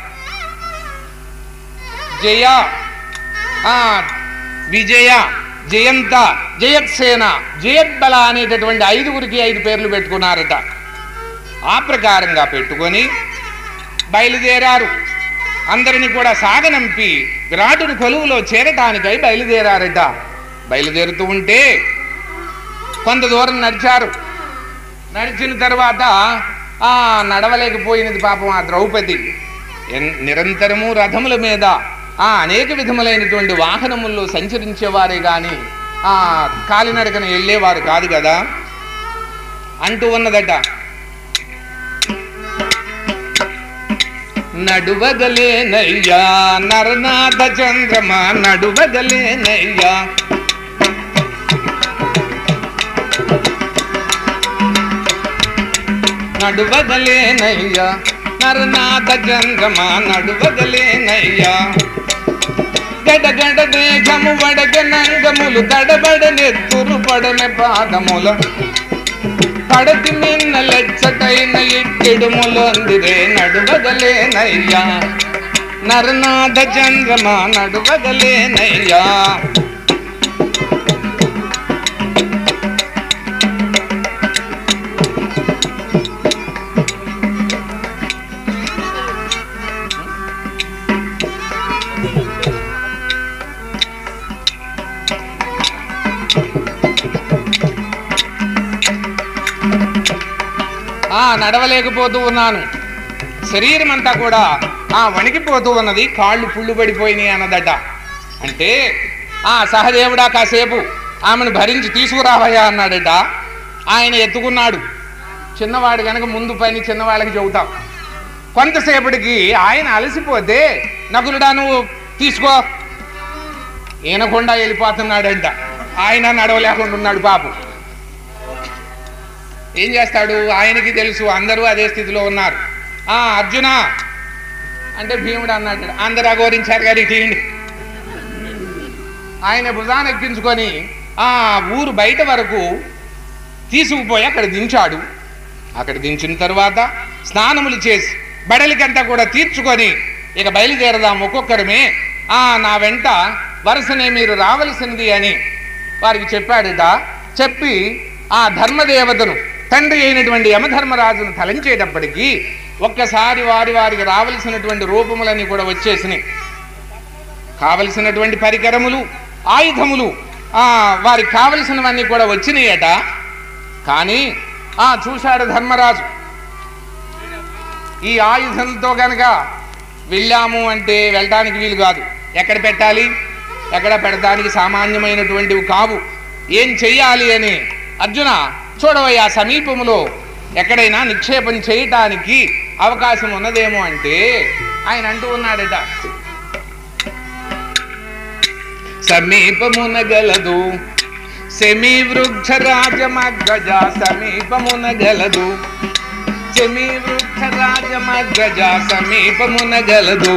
జయ ఆ, విజయ జయంత జయత్సేన జయద్బల అనేటటువంటి ఐదుగురికి ఐదు పేర్లు పెట్టుకున్నారట ఆ ప్రకారంగా పెట్టుకొని బయలుదేరారు అందరిని కూడా సాగనంపి విరాటుని కొలువులో చేరటానికై బయలుదేరారట బయలుదేరుతూ ఉంటే కొంత దూరం నడిచారు నడిచిన తర్వాత ఆ నడవలేకపోయినది పాపం ఆ ద్రౌపది ఎన్- నిరంతరము రథముల మీద ఆ అనేక విధములైనటువంటి వాహనముల్లో సంచరించేవారే గాని ఆ కాలినడకన వెళ్ళేవారు కాదు కదా అంటూ ఉన్నదట నడువగలేనయ్యా నరనాథ చంద్రమ నడువగలేనయ్యా నడువగలేనయ్యా నరనాథ చంద్రమ నడువగలేనయ్యా గడగడ దేహము వడగ నంగములు తడబడ నెత్తురు పడని పాదముల పడతి మిన్న లెచ్చటైన ఇట్టిడుములొందిరే నడువగలేనయ్యా నరనాథ చంద్రమ నడువగలేనయ్యా ఆ నడవలేకపోతూ ఉన్నాను శరీరం అంతా కూడా ఆ వణికిపోతూ ఉన్నది కాళ్ళు పుళ్ళు పడిపోయినాయి అన్నదట అంటే ఆ సహదేవుడా కాసేపు ఆమెను భరించి తీసుకురావయ్యా అన్నాడట ఆయన ఎత్తుకున్నాడు చిన్నవాడు కనుక ముందు పని చిన్నవాళ్ళకి చెబుతాం కొంతసేపటికి ఆయన అలసిపోతే నకులుడా నువ్వు తీసుకో ఈనకుండా వెళ్ళిపోతున్నాడంట ఆయన నడవలేకుండా ఉన్నాడు పాపం ఏం చేస్తాడు ఆయనకి తెలుసు అందరూ అదే స్థితిలో ఉన్నారు ఆ అర్జున అంటే భీముడు అన్నాడు అందరూ అఘోరించారు గారి తీయండి ఆయన భుజాన్ని ఎక్కించుకొని ఆ ఊరు బయట వరకు తీసుకుపోయి అక్కడ దించాడు అక్కడ దించిన తర్వాత స్నానములు చేసి బడలికంతా కూడా తీర్చుకొని ఇక బయలుదేరదాం ఒక్కొక్కరమే ఆ నా వెంట వరుసనే మీరు రావలసినది అని వారికి చెప్పాడట చెప్పి ఆ ధర్మదేవతను తండ్రి అయినటువంటి యమధర్మరాజును తలంచేటప్పటికీ ఒక్కసారి వారి వారికి రావలసినటువంటి రూపములన్నీ కూడా వచ్చేసినాయి కావలసినటువంటి పరికరములు ఆయుధములు ఆ వారికి కావలసినవన్నీ కూడా వచ్చినాయట కానీ ఆ చూశాడు ధర్మరాజు ఈ ఆయుధంతో గనక వెళ్ళాము అంటే వెళ్ళడానికి వీలు కాదు ఎక్కడ పెట్టాలి ఎక్కడ పెడతానికి సామాన్యమైనటువంటివి కావు ఏం చెయ్యాలి అని అర్జున చూడవయ్యా సమీపములో ఎక్కడైనా నిక్షేపం చేయటానికి అవకాశం ఉన్నదేమో అంటే ఆయన అంటూ ఉన్నాడట సమీపమున గలదు సెమీ వృక్ష రాజమగ్రజ సమీపమున గలదు సెమీ వృక్ష రాజమగ్రజ సమీపమున గలదు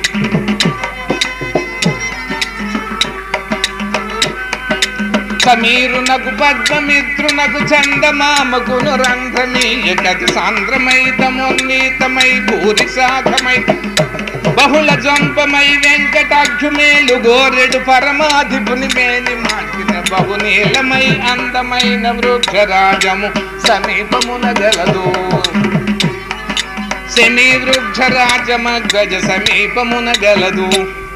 సమీరునకు పద్మమిత్రునకు చందమామకును రంధ్రమీయకతి సాంద్రమైతమోన్నీతమై భూరి శాఖమై బహుళ జంపమై వెంకటాక్షుమేలు గోరెడు పరమాధిపుని మేని మాటిన బహునీలమై అందమైన వృక్షరాజము సమీపమున గలదు సెమీ వృక్షరాజమ గజ సమీపమున గలదు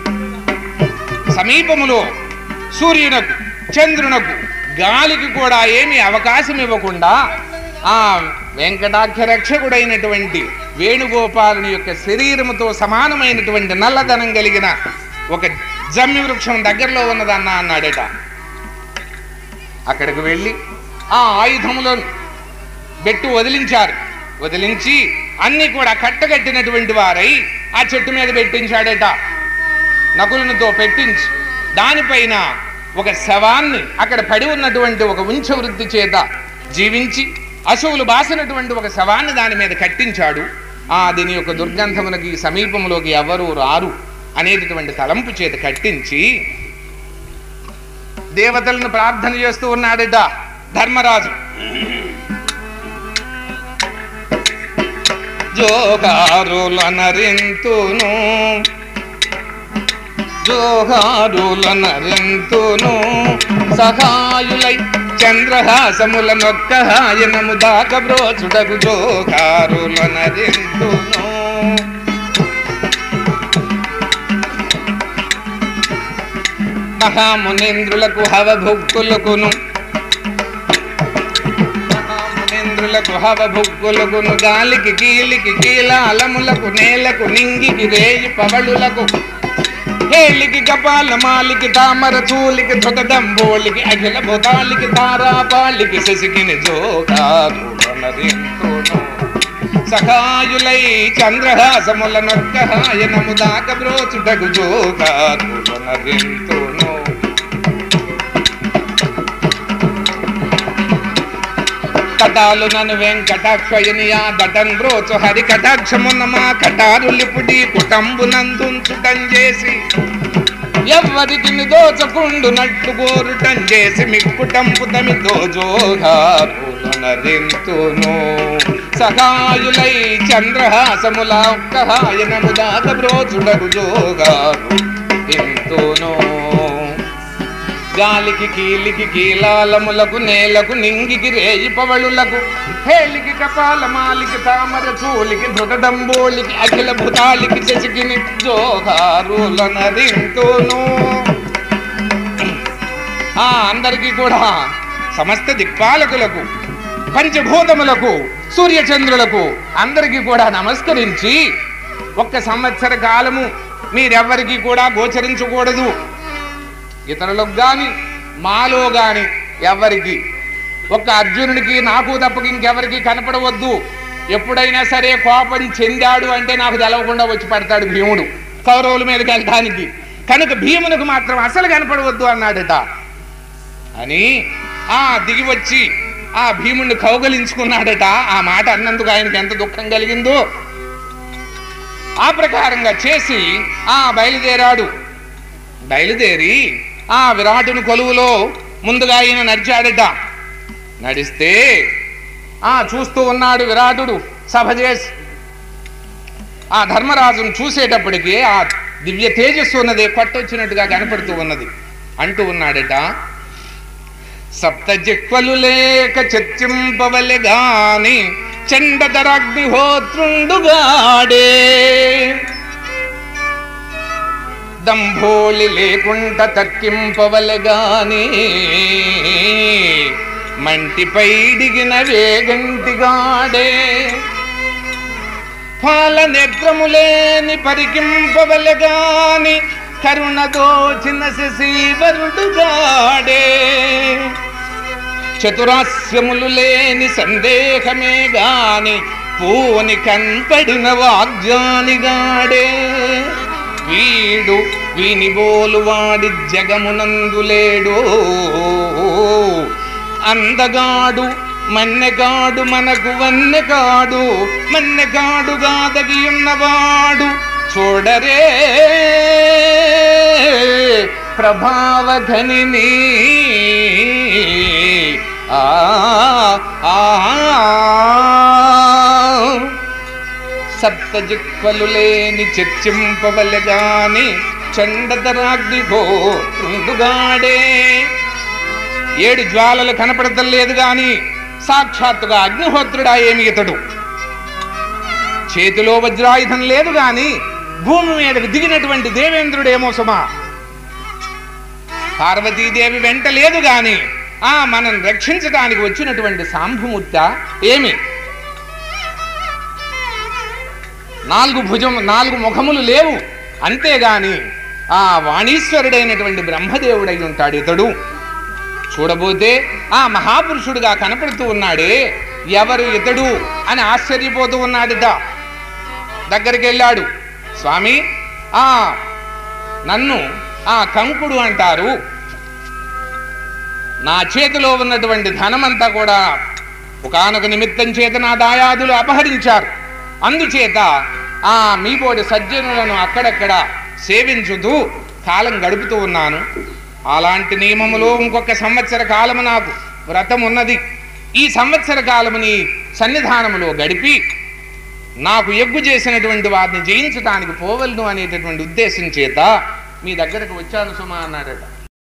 సమీపములో సూర్యునకు చంద్రునకు గాలికి కూడా ఏమి అవకాశం ఇవ్వకుండా ఆ వెంకటాఖ్య రక్షకుడైనటువంటి వేణుగోపాలుని యొక్క శరీరముతో సమానమైనటువంటి నల్లదనం కలిగిన ఒక జమ్మి వృక్షం దగ్గరలో ఉన్నదన్న అన్నాడట అక్కడికి వెళ్ళి ఆ ఆయుధములను బెట్టు వదిలించారు వదిలించి అన్ని కూడా కట్టగట్టినటువంటి వారై ఆ చెట్టు మీద పెట్టించాడట నకులనుతో పెట్టించి దానిపైన ఒక శవాన్ని అక్కడ పడి ఉన్నటువంటి ఒక ఉంచ వృద్ధి చేత జీవించి అశువులు బాసినటువంటి ఒక శవాన్ని దాని మీద కట్టించాడు ఆ దీని యొక్క దుర్గంధమునకి సమీపంలోకి ఎవరు రారు అనేటటువంటి తలంపు చేత కట్టించి దేవతలను ప్రార్థన చేస్తూ ఉన్నాడట ధర్మరాజు జోగారులనరింతును జోహారులనరింతును సహాయులై చంద్రహాసముల నొక్కహాయనము దాక బ్రోచుడగు జోహారులనరింతును మహామునేంద్రులకు హవభుక్కులకును మహామునేంద్రులకు హవభుక్కులకును గాలికి కీలికి కీలాలములకు నేలకు నింగికి రేయి పవళులకు హేలికి కపాల మాలికి తామర చూలికి ధృతదంబోలికి అఖిల భూతాలికి తారాపాలికి శశికిని జోకారులనరింతును సఖాయులై చంద్రహాసముల నొక్కహాయనము దాక బ్రోచుటకు జోకారులనరింతును కటాలు నన్ను వెంకటాక్షయనియా దటన్ బ్రోచు హరి కటాక్షమున్న మా కటారులిపుడి కుటంబునందుంచుటం చేసి ఎవ్వరికి దోచకుండు నట్టు గోరుటం చేసి మిక్కుటంపు తమితో జోగారులనరింతును సహాయులై చంద్రహాసముల ఒక్కహాయనము దాక బ్రోచుడగు జోగారు ఇంతును గాలికి కీలికి కీలాలములకు నేలకు నింగికి రేయి పవళులకు హేలికి కపాలమాలికి తామర చూలికి ధృతడంబోలికి అఖిల భూతాలికి శశికిని జోహారులనరింతును ఆ అందరికీ కూడా సమస్త దిక్పాలకులకు పంచభూతములకు సూర్యచంద్రులకు అందరికీ కూడా నమస్కరించి ఒక్క సంవత్సర కాలము మీరెవ్వరికీ కూడా గోచరించకూడదు ఇతరులకు గాని మాలో గాని ఎవరికి ఒక్క అర్జునుడికి నాకు తప్పక ఇంకెవరికి కనపడవద్దు ఎప్పుడైనా సరే కోపం చెందాడు అంటే నాకు తెలవకుండా వచ్చి పడతాడు భీముడు కౌరవుల మీదకి వెళ్ళడానికి కనుక భీమునికి మాత్రం అసలు కనపడవద్దు అన్నాడట అని ఆ దిగి వచ్చి ఆ భీముడిని కౌగలించుకున్నాడట ఆ మాట అన్నందుకు ఆయనకి ఎంత దుఃఖం కలిగిందో ఆ ప్రకారంగా చేసి ఆ బయలుదేరాడు బయలుదేరి ఆ విరాటుని కొలువులో ముందుగా ఆయన నడిచాడట నడిస్తే ఆ చూస్తూ ఉన్నాడు విరాటుడు సభ చేసి ఆ ధర్మరాజును చూసేటప్పటికి ఆ దివ్య తేజస్సు ఉన్నది కొట్టొచ్చినట్టుగా కనపడుతూ ఉన్నది అంటూ ఉన్నాడట సప్త జిక్వలు లేక చర్చింపవలె గాని చండధరాగ్నిహోత్రుండుగాడే దంభోళి లేకుంట తక్కింపవలె గాని మంటిపై దిగిన వేగంటిగాడే పాల నేత్రములేని పరికింపవలగాని కరుణతో చిన్న శశీవరుడుగాడే చతురాస్యములు లేని సందేహమే గాని పూని కన్పడిన వాగ్జానిగాడే వీడు వీని బోలువాడి జగమునందులేడు అందగాడు మన్నెగాడు మనకు వన్నెగాడు మన్నెగాడుగా దగియున్నవాడు చూడరే ప్రభావఘనిని ఆ ఆ సప్తజిక్వలు లేని చర్చింపవలగాని చండతరాగ్నిగో తుండుగాడే ఏడు జ్వాలలు కనపడతలేదు గాని సాక్షాత్తుగా అగ్నిహోత్రుడా ఏమి ఇతడు చేతిలో వజ్రాయుధం లేదు గాని భూమి మీదకు దిగినటువంటి దేవేంద్రుడేమో సుమా పార్వతీదేవి వెంట లేదు గాని ఆ మనం రక్షించడానికి వచ్చినటువంటి సాంభుమూర్త ఏమి నాలుగు భుజం నాలుగు ముఖములు లేవు అంతేగాని ఆ వాణీశ్వరుడైనటువంటి బ్రహ్మదేవుడై ఉంటాడు ఇతడు చూడబోతే ఆ మహాపురుషుడుగా కనపడుతూ ఉన్నాడే ఎవరు ఇతడు అని ఆశ్చర్యపోతూ ఉన్నాడట దగ్గరికి వెళ్ళాడు స్వామి ఆ నన్ను ఆ కంకుడు అంటారు నా చేతిలో ఉన్నటువంటి ధనమంతా కూడా ఒకనొక నిమిత్తం చేత నా దాయాదులు అపహరించారు అందుచేత ఆ మీబోడి సజ్జనులను అక్కడక్కడ సేవించుతూ కాలం గడుపుతూ ఉన్నాను అలాంటి నియమములో ఇంకొక సంవత్సర కాలము నాకు వ్రతం ఉన్నది ఈ సంవత్సర కాలముని సన్నిధానములో గడిపి నాకు ఎగ్గు చేసినటువంటి వారిని జయించడానికి పోవలను అనేటటువంటి ఉద్దేశం చేత మీ దగ్గరకు వచ్చాను సుమా అన్నాడట